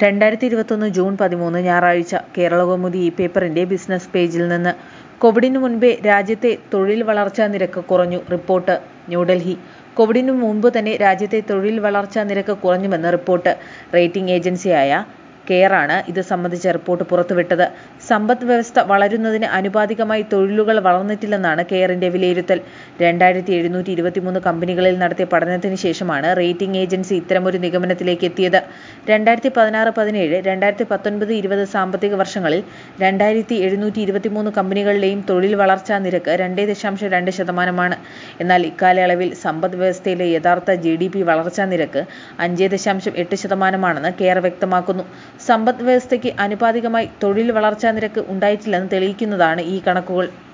രണ്ടായിരത്തി ഇരുപത്തൊന്ന് ജൂൺ പതിമൂന്ന് ഞായറാഴ്ച കേരളകൗമുദി ഈ പേപ്പറിന്റെ ബിസിനസ് പേജിൽ നിന്ന് കോവിഡിനു മുൻപേ രാജ്യത്തെ തൊഴിൽ വളർച്ചാ നിരക്ക് കുറഞ്ഞു റിപ്പോർട്ട് ന്യൂഡൽഹി കോവിഡിനു മുമ്പ് തന്നെ രാജ്യത്തെ തൊഴിൽ വളർച്ചാ നിരക്ക് കുറഞ്ഞുവെന്ന് റിപ്പോർട്ട് റേറ്റിംഗ് ഏജൻസിയായ കെയറാണ് ഇത് സംബന്ധിച്ച റിപ്പോർട്ട് പുറത്തുവിട്ടത് സമ്പദ് വ്യവസ്ഥ വളരുന്നതിന് ആനുപാതികമായി തൊഴിലുകൾ വളർന്നിട്ടില്ലെന്നാണ് കെയറിന്റെ വിലയിരുത്തൽ രണ്ടായിരത്തി എഴുന്നൂറ്റി ഇരുപത്തിമൂന്ന് കമ്പനികളിൽ നടത്തിയ പഠനത്തിന് ശേഷമാണ് റേറ്റിംഗ് ഏജൻസി ഇത്തരമൊരു നിഗമനത്തിലേക്ക് എത്തിയത് രണ്ടായിരത്തി പതിനാറ് പതിനേഴ് രണ്ടായിരത്തി പത്തൊൻപത് ഇരുപത് സാമ്പത്തിക വർഷങ്ങളിൽ രണ്ടായിരത്തി എഴുന്നൂറ്റി ഇരുപത്തിമൂന്ന് കമ്പനികളിലെയും തൊഴിൽ വളർച്ചാ നിരക്ക് രണ്ടേ ദശാംശം രണ്ട് ശതമാനമാണ് എന്നാൽ ഇക്കാലയളവിൽ സമ്പദ് വ്യവസ്ഥയിലെ യഥാർത്ഥ ജി ഡി പി വളർച്ചാ നിരക്ക് അഞ്ചേ ദശാംശം എട്ട് ശതമാനമാണെന്ന് കെയർ വ്യക്തമാക്കുന്നു സമ്പദ് വ്യവസ്ഥയ്ക്ക് ആനുപാതികമായി തൊഴിൽ വളർച്ചാ നിരക്ക് ഉണ്ടായിട്ടില്ലെന്ന് തെളിയിക്കുന്നതാണ് ഈ കണക്കുകൾ